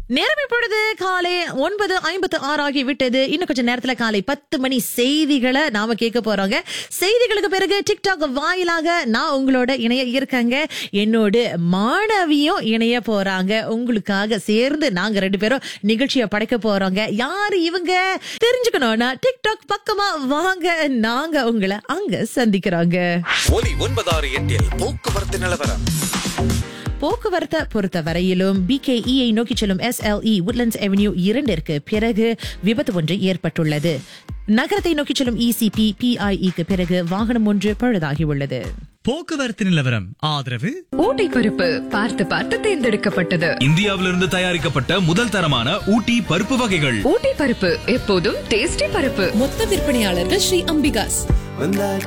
நேரம் இப்பொழுது காலை ஒன்பது ஐம்பத்து ஆறு ஆகி விட்டது இன்னும் கொஞ்சம் நேரத்துல காலை பத்து மணி செய்திகளை நாம கேட்க போறோங்க செய்திகளுக்கு பிறகு டிக்டாக் வாயிலாக நான் உங்களோட இணைய இருக்கேங்க என்னோடு மாணவியும் இணைய போறாங்க உங்களுக்காக சேர்ந்து நாங்க ரெண்டு பேரும் நிகழ்ச்சியை படைக்க போறோங்க யாரு இவங்க தெரிஞ்சுக்கணும்னா டிக்டாக் பக்கமா வாங்க நாங்க உங்களை அங்க சந்திக்கிறோங்க ஒலி ஒன்பதாறு எட்டில் போக்குவரத்து நிலவரம் போக்குவரத்தை பொறுத்த வரையிலும் பிகேஇயை நோக்கி செல்லும் எஸ்எல்இ உட்லண்ட்ஸ் அவென்யூ இரண்டிற்கு பிறகு விபத்து ஒன்று ஏற்பட்டுள்ளது நகரத்தை நோக்கி செல்லும் இசிபி பிஐஇக்கு பிறகு வாகனம் ஒன்று பழுதாகியுள்ளது போக்குவரத்து நிலவரம் ஆதரவு ஊட்டி பருப்பு பார்த்து பார்த்து தேர்ந்தெடுக்கப்பட்டது இந்தியாவிலிருந்து தயாரிக்கப்பட்ட முதல் தரமான ஊட்டி பருப்பு வகைகள் ஊட்டி பருப்பு எப்போதும் டேஸ்டி பருப்பு மொத்த விற்பனையாளர்கள் ஸ்ரீ அம்பிகாஸ் வந்தாச்சு